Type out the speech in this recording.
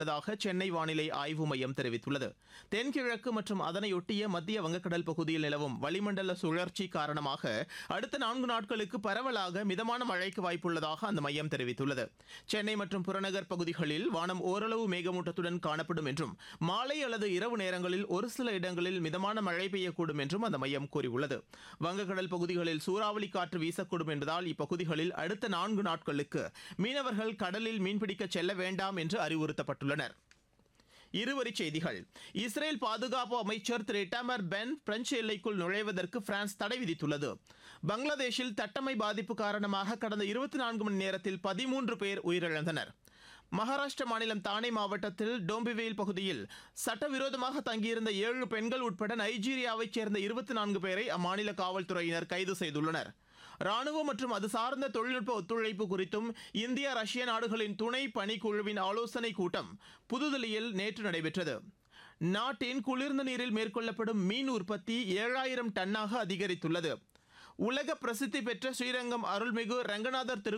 உள்ளதாக சென்னை வானிலை ஆய்வு மையம் தெரிவித்துள்ளது தென்கிழக்கு மற்றும் அதனையொட்டிய மத்திய வங்கக்கடல் பகுதியில் நிலவும் வளிமண்டல சுழற்சி காரணமாக அடுத்த நான்கு நாட்களுக்கு பரவலாக மிதமான மழைக்கு வாய்ப்புள்ளதாக அந்த மையம் தெரிவித்துள்ளது சென்னை மற்றும் புறநகர் பகுதிகளில் வானம் ஓரளவு மேகமூட்டத்துடன் காணப்படும் என்றும் மாலை அல்லது இரவு நேரங்களில் ஒரு சில இடங்களில் மிதமான மழை பெய்யக்கூடும் என்றும் அந்த மையம் கூறியுள்ளது வங்கக்கடல் பகுதிகளில் சூறாவளி காற்று வீசக்கூடும் என்பதால் இப்பகுதிகளில் அடுத்த நான்கு நாட்களுக்கு மீனவர்கள் கடலில் மீன்பிடிக்க செல்ல வேண்டாம் என்று அறிவுறுத்தப்பட்டுள்ளனர் இருவரிச் செய்திகள் இஸ்ரேல் பாதுகாப்பு அமைச்சர் திரு இட்டாமர் பென் பிரெஞ்சு எல்லைக்குள் நுழைவதற்கு பிரான்ஸ் தடை விதித்துள்ளது பங்களாதேஷில் தட்டமை பாதிப்பு காரணமாக கடந்த இருபத்தி நான்கு மணி நேரத்தில் பதிமூன்று பேர் உயிரிழந்தனர் மகாராஷ்டிர மாநிலம் தானே மாவட்டத்தில் டோம்பிவேல் பகுதியில் சட்டவிரோதமாக தங்கியிருந்த ஏழு பெண்கள் உட்பட நைஜீரியாவைச் சேர்ந்த இருபத்தி நான்கு பேரை அம்மாநில காவல்துறையினர் கைது செய்துள்ளனர் ராணுவ மற்றும் அது சார்ந்த தொழில்நுட்ப ஒத்துழைப்பு குறித்தும் இந்தியா ரஷ்ய நாடுகளின் துணை பணிக்குழுவின் ஆலோசனைக் கூட்டம் புதுதில்லியில் நேற்று நடைபெற்றது நாட்டின் குளிர்ந்த நீரில் மேற்கொள்ளப்படும் மீன் உற்பத்தி ஏழாயிரம் டன்னாக அதிகரித்துள்ளது உலக பிரசித்தி பெற்ற ஸ்ரீரங்கம் அருள்மிகு ரங்கநாதர் திரு